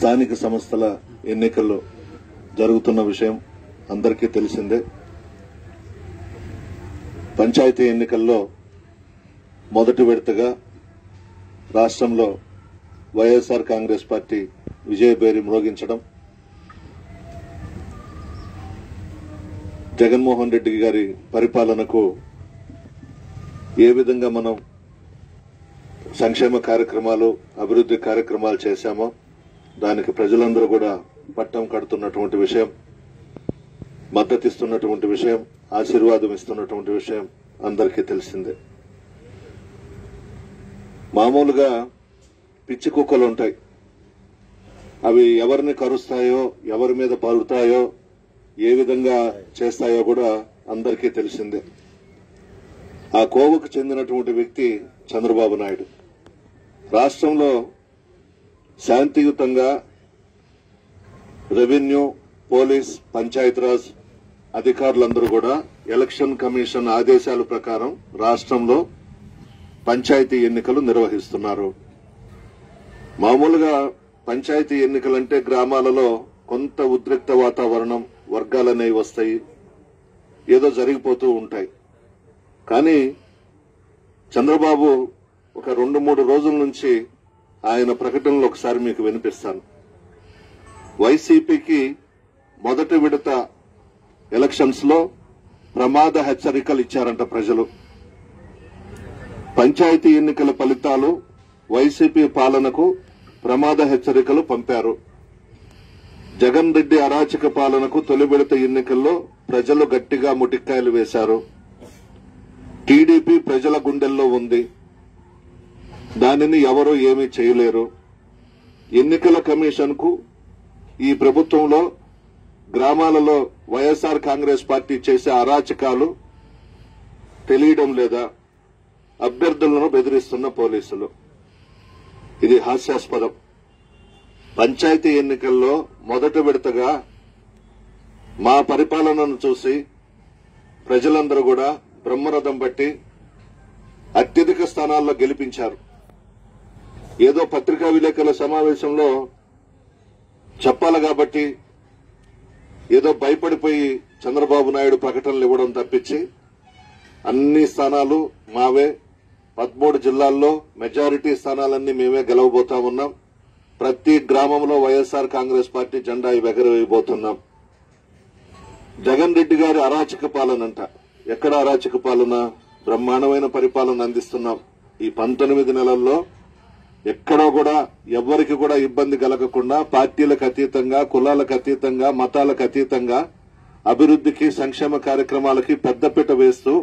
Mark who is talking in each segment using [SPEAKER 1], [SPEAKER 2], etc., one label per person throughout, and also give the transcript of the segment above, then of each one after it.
[SPEAKER 1] స్థానిక సంస్థల ఎన్నికల్లో జరుగుతున్న విషయం అందరికీ తెలిసిందే పంచాయతీ ఎన్నికల్లో మొదటి విడతగా రాష్ట్రంలో వైఎస్ఆర్ కాంగ్రెస్ పార్టీ విజయబేరి మ్రోగించడం జగన్మోహన్ రెడ్డి గారి పరిపాలనకు ఏ విధంగా మనం సంక్షేమ కార్యక్రమాలు అభివృద్ధి కార్యక్రమాలు చేశామో దానికి ప్రజలందరూ కూడా పట్టం కడుతున్నటువంటి విషయం మద్దతిస్తున్నటువంటి విషయం ఆశీర్వాదం ఇస్తున్నటువంటి విషయం అందరికీ తెలిసిందే మామూలుగా పిచ్చి కుక్కలు ఉంటాయి అవి ఎవరిని కరుస్తాయో ఎవరి మీద పలుతాయో ఏ విధంగా చేస్తాయో కూడా అందరికీ తెలిసిందే ఆ కోవకు చెందినటువంటి వ్యక్తి చంద్రబాబు నాయుడు రాష్ట్రంలో శాంతియుతంగా రెవెన్యూ పోలీస్ పంచాయతీరాజ్ అధికారులందరూ కూడా ఎలక్షన్ కమిషన్ ఆదేశాల ప్రకారం రాష్ట్రంలో పంచాయతీ ఎన్నికలు నిర్వహిస్తున్నారు మామూలుగా పంచాయతీ ఎన్నికలంటే గ్రామాలలో కొంత ఉద్రిక్త వాతావరణం వర్గాలనేవి వస్తాయి ఏదో జరిగిపోతూ ఉంటాయి కానీ చంద్రబాబు ఒక రెండు మూడు రోజుల నుంచి ఆయన ప్రకటనలు ఒకసారి మీకు వినిపిస్తాను వైసీపీకి మొదటి విడత ఎలక్షన్స్ లో ప్రమాద హెచ్చరికలు ఇచ్చారంట ప్రజలు పంచాయతీ ఎన్నికల ఫలితాలు వైసీపీ పాలనకు ప్రమాద హెచ్చరికలు పంపారు జగన్ రెడ్డి అరాచక పాలనకు తొలి విడత ఎన్నికల్లో ప్రజలు గట్టిగా ముటిక్కాయలు వేశారు టీడీపీ ప్రజల గుండెల్లో ఉంది దానిని ఎవరూ ఏమీ చేయలేరు ఎన్నికల కమిషన్ కు ఈ ప్రభుత్వంలో గ్రామాలలో వైఎస్ఆర్ కాంగ్రెస్ పార్టీ చేసే అరాచకాలు తెలియడం లేదా అభ్యర్థులను బెదిరిస్తున్న పోలీసులు ఇది హాస్యాస్పదం పంచాయతీ ఎన్నికల్లో మొదటి విడతగా మా పరిపాలనను చూసి ప్రజలందరూ కూడా బ్రహ్మరథం బట్టి అత్యధిక స్థానాల్లో గెలిపించారు ఏదో పత్రికా విలేకరుల సమావేశంలో చెప్పాలి కాబట్టి ఏదో భయపడిపోయి చంద్రబాబు నాయుడు ప్రకటనలు ఇవ్వడం తప్పించి అన్ని స్థానాలు మావే పదమూడు జిల్లాల్లో మెజారిటీ స్థానాలన్నీ మేమే గెలవబోతా ఉన్నాం ప్రతి గ్రామంలో వైఎస్ఆర్ కాంగ్రెస్ పార్టీ జెండా ఎగరవేయబోతున్నాం జగన్ రెడ్డి గారి అరాచక పాలనంట ఎక్కడ అరాచక పాలన బ్రహ్మాండమైన పరిపాలన అందిస్తున్నాం ఈ పంతొమ్మిది నెలల్లో ఎక్కడో కూడా ఎవ్వరికి కూడా ఇబ్బంది కలగకుండా పార్టీలకు అతీతంగా కులాలకు అతీతంగా మతాలకు అతీతంగా అభివృద్ధికి సంక్షేమ కార్యక్రమాలకి పెద్దపీట వేస్తూ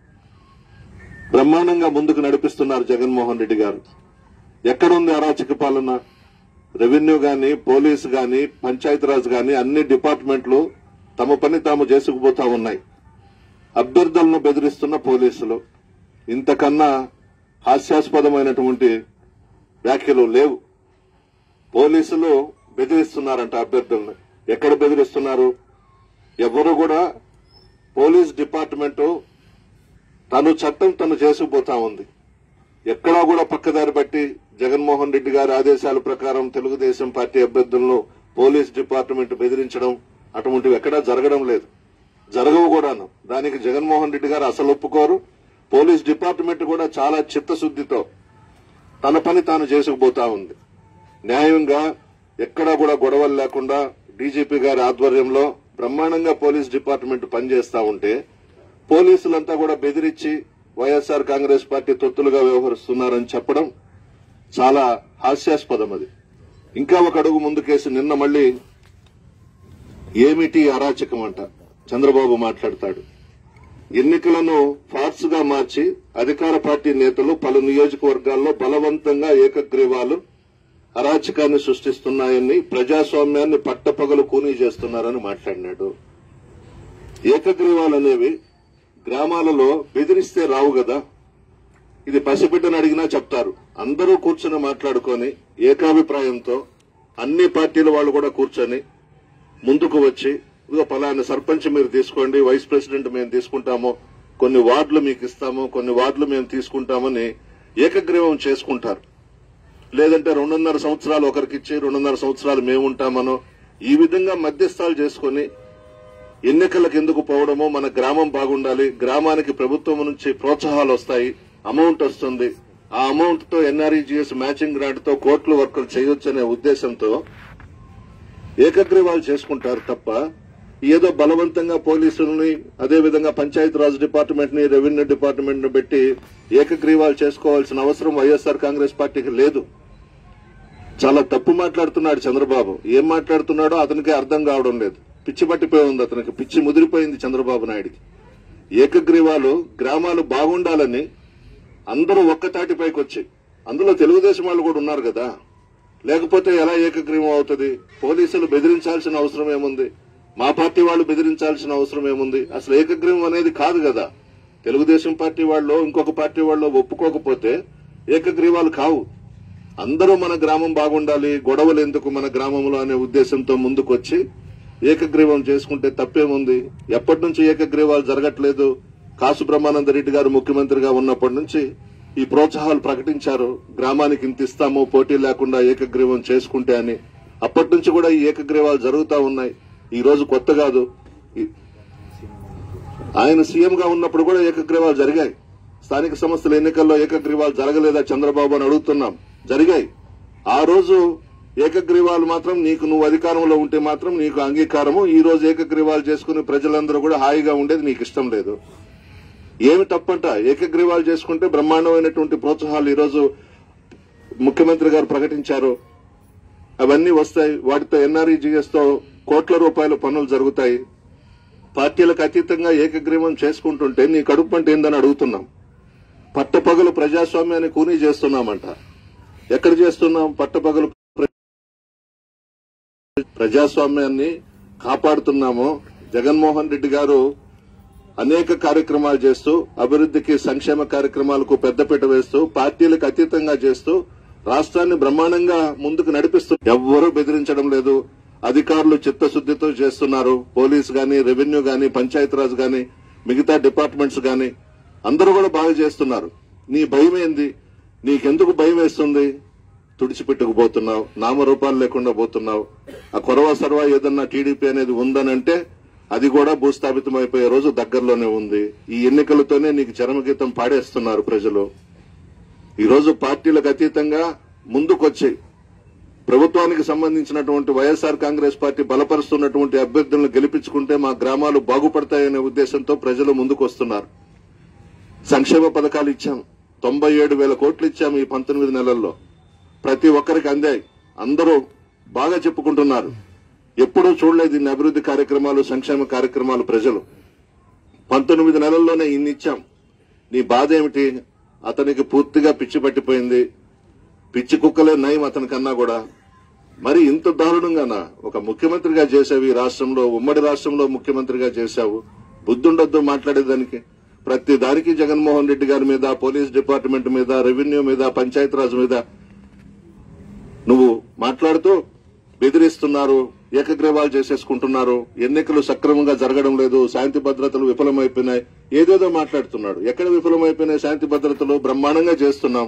[SPEAKER 1] బ్రహ్మాండంగా ముందుకు నడిపిస్తున్నారు జగన్మోహన్ రెడ్డి గారు ఎక్కడుంది అరాచక పాలన రెవెన్యూ గాని పోలీసు గాని పంచాయతీరాజ్ గాని అన్ని డిపార్ట్మెంట్లు తమ పని తాము చేసుకుపోతా ఉన్నాయి అభ్యర్థులను బెదిరిస్తున్న పోలీసులు ఇంతకన్నా హాస్యాస్పదమైనటువంటి వ్యాఖ్యలు లేవు పోలీసులు బెదిరిస్తున్నారంట అభ్యర్థులను ఎక్కడ బెదిరిస్తున్నారు ఎవరు కూడా పోలీస్ డిపార్ట్మెంటు తను చట్టం తను చేసుకుపోతా ఉంది ఎక్కడా కూడా పక్కదారి బట్టి జగన్మోహన్ రెడ్డి గారి ఆదేశాల ప్రకారం తెలుగుదేశం పార్టీ అభ్యర్థులను పోలీస్ డిపార్ట్మెంట్ బెదిరించడం అటువంటివి ఎక్కడా జరగడం లేదు జరగవు కూడాను దానికి జగన్మోహన్ రెడ్డి గారు అసలు ఒప్పుకోరు పోలీస్ డిపార్ట్మెంట్ కూడా చాలా చిత్తశుద్దితో తన పని తాను చేసుకుపోతా ఉంది న్యాయంగా ఎక్కడా కూడా గొడవలు లేకుండా డీజీపీ గారి ఆధ్వర్యంలో బ్రహ్మాండంగా పోలీస్ డిపార్ట్మెంట్ పనిచేస్తా ఉంటే పోలీసులంతా కూడా బెదిరించి వైఎస్ఆర్ కాంగ్రెస్ పార్టీ తొత్తులుగా వ్యవహరిస్తున్నారని చెప్పడం చాలా హాస్యాస్పదం అది ఇంకా ఒక అడుగు ముందుకేసి నిన్న మళ్ళీ ఏమిటి అరాచకం అంట చంద్రబాబు మాట్లాడతాడు ఎన్నికలను ఫార్స్ గా మార్చి అధికార పార్టీ నేతలు పలు నియోజకవర్గాల్లో బలవంతంగా ఏకగ్రీవాలు అరాచకాన్ని సృష్టిస్తున్నాయని ప్రజాస్వామ్యాన్ని పట్టపగలు కూనీ చేస్తున్నారని మాట్లాడినాడు ఏకగ్రీవాలు అనేవి గ్రామాలలో బెదిరిస్తే రావు కదా ఇది పసిబిడ్డను అడిగినా చెప్తారు అందరూ కూర్చొని మాట్లాడుకొని ఏకాభిప్రాయంతో అన్ని పార్టీల వాళ్ళు కూడా కూర్చొని ముందుకు వచ్చి ఇదిగో పలానా సర్పంచ్ మీరు తీసుకోండి వైస్ ప్రెసిడెంట్ మేము తీసుకుంటాము కొన్ని వార్డులు మీకు ఇస్తాము కొన్ని వార్డులు మేము తీసుకుంటామని ఏకగ్రీవం చేసుకుంటారు లేదంటే రెండున్నర సంవత్సరాలు ఒకరికి ఇచ్చి రెండున్నర సంవత్సరాలు మేము ఉంటామనో ఈ విధంగా మధ్యస్థాలు చేసుకొని ఎన్నికలకు ఎందుకు పోవడమో మన గ్రామం బాగుండాలి గ్రామానికి ప్రభుత్వం నుంచి ప్రోత్సాహాలు వస్తాయి అమౌంట్ వస్తుంది ఆ అమౌంట్ తో ఎన్ఆర్ఈజీఎస్ మ్యాచింగ్ గ్రాంట్ తో కోట్లు వర్కులు చేయొచ్చనే ఉద్దేశంతో ఏకగ్రీవాలు చేసుకుంటారు తప్ప ఏదో బలవంతంగా పోలీసుల్ని అదేవిధంగా పంచాయతీరాజ్ డిపార్ట్మెంట్ ని రెవెన్యూ డిపార్ట్మెంట్ ని పెట్టి ఏకగ్రీవాలు చేసుకోవాల్సిన అవసరం వైఎస్ఆర్ కాంగ్రెస్ పార్టీకి లేదు చాలా తప్పు మాట్లాడుతున్నాడు చంద్రబాబు ఏం మాట్లాడుతున్నాడో అతనికి అర్థం కావడం లేదు పిచ్చి పట్టిపోయి ఉంది అతనికి పిచ్చి ముదిరిపోయింది చంద్రబాబు నాయుడికి ఏకగ్రీవాలు గ్రామాలు బాగుండాలని అందరూ ఒక్కతాటిపైకి వచ్చి అందులో తెలుగుదేశం వాళ్ళు కూడా ఉన్నారు కదా లేకపోతే ఎలా ఏకగ్రీవం అవుతుంది పోలీసులు బెదిరించాల్సిన అవసరం ఏముంది మా పార్టీ వాళ్ళు బెదిరించాల్సిన అవసరం ఏముంది అసలు ఏకగ్రీవం అనేది కాదు కదా తెలుగుదేశం పార్టీ వాళ్ళు ఇంకొక పార్టీ వాళ్ళు ఒప్పుకోకపోతే ఏకగ్రీవాలు కావు అందరూ మన గ్రామం బాగుండాలి గొడవలు ఎందుకు మన గ్రామంలో అనే ఉద్దేశంతో ముందుకొచ్చి ఏకగ్రీవం చేసుకుంటే తప్పేముంది ఎప్పటి నుంచి ఏకగ్రీవాలు జరగట్లేదు కాసు బ్రహ్మానంద రెడ్డి గారు ముఖ్యమంత్రిగా ఉన్నప్పటి నుంచి ఈ ప్రోత్సాహాలు ప్రకటించారు గ్రామానికి ఇంత ఇస్తాము పోటీ లేకుండా ఏకగ్రీవం చేసుకుంటే అని అప్పటి నుంచి కూడా ఈ ఏకగ్రీవాలు జరుగుతా ఉన్నాయి ఈ రోజు కొత్త కాదు ఈ- ఆయన సీఎం గా ఉన్నప్పుడు కూడా ఏకగ్రీవాలు జరిగాయి స్థానిక సంస్థల ఎన్నికల్లో ఏకగ్రీవాలు జరగలేదా చంద్రబాబు అని అడుగుతున్నాం జరిగాయి ఆ రోజు ఏకగ్రీవాలు మాత్రం నీకు నువ్వు అధికారంలో ఉంటే మాత్రం నీకు అంగీకారము ఈ రోజు ఏకగ్రీవాలు చేసుకుని ప్రజలందరూ కూడా హాయిగా ఉండేది నీకు ఇష్టం లేదు ఏమి తప్పంట ఏకగ్రీవాలు చేసుకుంటే బ్రహ్మాండమైనటువంటి ప్రోత్సాహాలు ఈ రోజు ముఖ్యమంత్రి గారు ప్రకటించారు అవన్నీ వస్తాయి వాటితో ఎన్ఆర్ఈజీఎస్ తో కోట్ల రూపాయల పనులు జరుగుతాయి పార్టీలకు అతీతంగా ఏకగ్రీవం చేసుకుంటుంటే నీ కడుపు అంటే ఏందని అడుగుతున్నాం పట్టపగలు ప్రజాస్వామ్యాన్ని కూనీ చేస్తున్నామంట ఎక్కడ చేస్తున్నాం పట్టపగలు ప్ర- ప్రజాస్వామ్యాన్ని కాపాడుతున్నాము జగన్మోహన్ రెడ్డి గారు అనేక కార్యక్రమాలు చేస్తూ అభివృద్ధికి సంక్షేమ కార్యక్రమాలకు పెద్దపీట వేస్తూ పార్టీలకు అతీతంగా చేస్తూ రాష్ట్రాన్ని బ్రహ్మాండంగా ముందుకు నడిపిస్తూ ఎవ్వరూ బెదిరించడం లేదు అధికారులు చిత్తశుద్దితో చేస్తున్నారు పోలీస్ గాని రెవెన్యూ గాని పంచాయతీరాజ్ గాని మిగతా డిపార్ట్మెంట్స్ గాని అందరూ కూడా బాగా చేస్తున్నారు నీ భయం ఏంది నీకెందుకు భయం వేస్తుంది తుడిచిపెట్టుకుపోతున్నావు నామరూపాలు లేకుండా పోతున్నావు ఆ కొరవ సర్వ ఏదన్నా టీడీపీ అనేది ఉందనంటే అది కూడా భూస్థాపితం అయిపోయే రోజు దగ్గరలోనే ఉంది ఈ ఎన్నికలతోనే నీకు చరమగీతం పాడేస్తున్నారు ప్రజలు ఈ రోజు పార్టీలకు అతీతంగా ముందుకొచ్చి ప్రభుత్వానికి సంబంధించినటువంటి వైఎస్ఆర్ కాంగ్రెస్ పార్టీ బలపరుస్తున్నటువంటి అభ్యర్థులను గెలిపించుకుంటే మా గ్రామాలు బాగుపడతాయనే ఉద్దేశంతో ప్రజలు ముందుకొస్తున్నారు సంక్షేమ పథకాలు ఇచ్చాం తొంభై ఏడు వేల కోట్లు ఇచ్చాం ఈ పంతొమ్మిది నెలల్లో ప్రతి ఒక్కరికి అందాయి అందరూ బాగా చెప్పుకుంటున్నారు ఎప్పుడూ చూడలేదు ఇన్ని అభివృద్ధి కార్యక్రమాలు సంక్షేమ కార్యక్రమాలు ప్రజలు పంతొమ్మిది నెలల్లోనే ఇన్ని ఇచ్చాం నీ బాధ ఏమిటి అతనికి పూర్తిగా పిచ్చి పట్టిపోయింది పిచ్చి కుక్కలే నయం అతనికన్నా కూడా మరి ఇంత దారుణంగానా ఒక ముఖ్యమంత్రిగా చేసావు ఈ రాష్ట్రంలో ఉమ్మడి రాష్ట్రంలో ముఖ్యమంత్రిగా చేశావు బుద్ధుండొద్దు మాట్లాడేదానికి ప్రతి దానికి జగన్మోహన్ రెడ్డి గారి మీద పోలీస్ డిపార్ట్మెంట్ మీద రెవెన్యూ మీద పంచాయతీరాజ్ మీద నువ్వు మాట్లాడుతూ బెదిరిస్తున్నారు ఏకగ్రీవాలు చేసేసుకుంటున్నారు ఎన్నికలు సక్రమంగా జరగడం లేదు శాంతి భద్రతలు విఫలమైపోయినాయి ఏదేదో మాట్లాడుతున్నాడు ఎక్కడ విఫలమైపోయినాయి శాంతి భద్రతలు బ్రహ్మాండంగా చేస్తున్నాం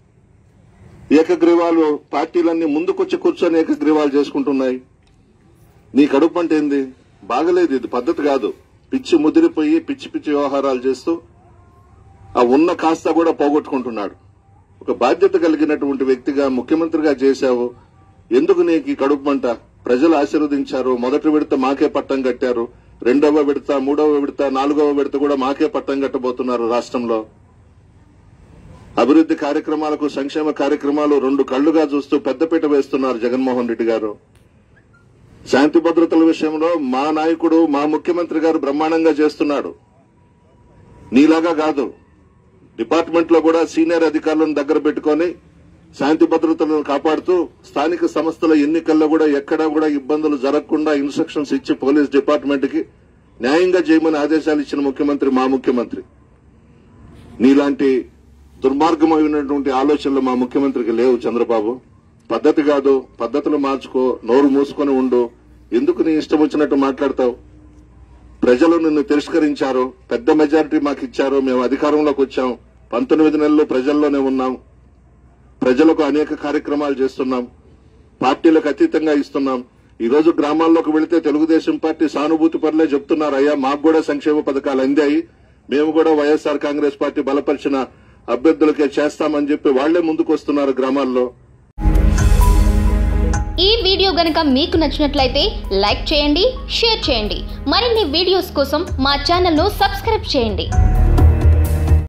[SPEAKER 1] ఏకగ్రీవాలు పార్టీలన్నీ ముందుకొచ్చి కూర్చొని ఏకగ్రీవాలు చేసుకుంటున్నాయి నీ కడుపు అంటే ఏంది బాగలేదు ఇది పద్ధతి కాదు పిచ్చి ముదిరిపోయి పిచ్చి పిచ్చి వ్యవహారాలు చేస్తూ ఆ ఉన్న కాస్త కూడా పోగొట్టుకుంటున్నాడు ఒక బాధ్యత కలిగినటువంటి వ్యక్తిగా ముఖ్యమంత్రిగా చేశావు ఎందుకు నీకు ఈ కడుపు మంట ప్రజలు ఆశీర్వదించారు మొదటి విడత మాకే పట్టం కట్టారు రెండవ విడత మూడవ విడత నాలుగవ విడత కూడా మాకే పట్టం కట్టబోతున్నారు రాష్ట్రంలో అభివృద్ధి కార్యక్రమాలకు సంక్షేమ కార్యక్రమాలు రెండు కళ్లుగా చూస్తూ పెద్దపీట వేస్తున్నారు జగన్మోహన్ రెడ్డి గారు శాంతి భద్రతల విషయంలో మా నాయకుడు మా ముఖ్యమంత్రి గారు బ్రహ్మాండంగా చేస్తున్నాడు నీలాగా కాదు డిపార్ట్మెంట్ లో కూడా సీనియర్ అధికారులను దగ్గర పెట్టుకొని శాంతి భద్రతలను కాపాడుతూ స్థానిక సంస్థల ఎన్నికల్లో కూడా ఎక్కడా కూడా ఇబ్బందులు జరగకుండా ఇన్స్ట్రక్షన్స్ ఇచ్చి పోలీస్ డిపార్ట్మెంట్ కి న్యాయంగా చేయమని ఆదేశాలు ఇచ్చిన ముఖ్యమంత్రి మా ముఖ్యమంత్రి నీలాంటి దుర్మార్గమైనటువంటి ఆలోచనలు మా ముఖ్యమంత్రికి లేవు చంద్రబాబు పద్ధతి కాదు పద్ధతులు మార్చుకో నోరు మూసుకొని ఉండు ఎందుకు నీ ఇష్టం వచ్చినట్టు మాట్లాడతావు ప్రజలు నిన్ను తిరస్కరించారు పెద్ద మెజారిటీ మాకు ఇచ్చారు మేము అధికారంలోకి వచ్చాం పంతొమ్మిది నెలలు ప్రజల్లోనే ఉన్నాం ప్రజలకు అనేక కార్యక్రమాలు చేస్తున్నాం పార్టీలకు అతీతంగా ఇస్తున్నాం ఈ రోజు గ్రామాల్లోకి వెళితే తెలుగుదేశం పార్టీ సానుభూతి పనులే చెప్తున్నారు అయ్యా మాకు కూడా సంక్షేమ పథకాలు అందాయి మేము కూడా వైఎస్ఆర్ కాంగ్రెస్ పార్టీ బలపరిచిన అభ్యర్థులకే చేస్తామని చెప్పి వాళ్లే ముందుకు వస్తున్నారు గ్రామాల్లో
[SPEAKER 2] ఈ వీడియో గనక మీకు నచ్చినట్లయితే లైక్ చేయండి షేర్ చేయండి మరిన్ని వీడియోస్ కోసం మా ఛానల్ను సబ్స్క్రైబ్ చేయండి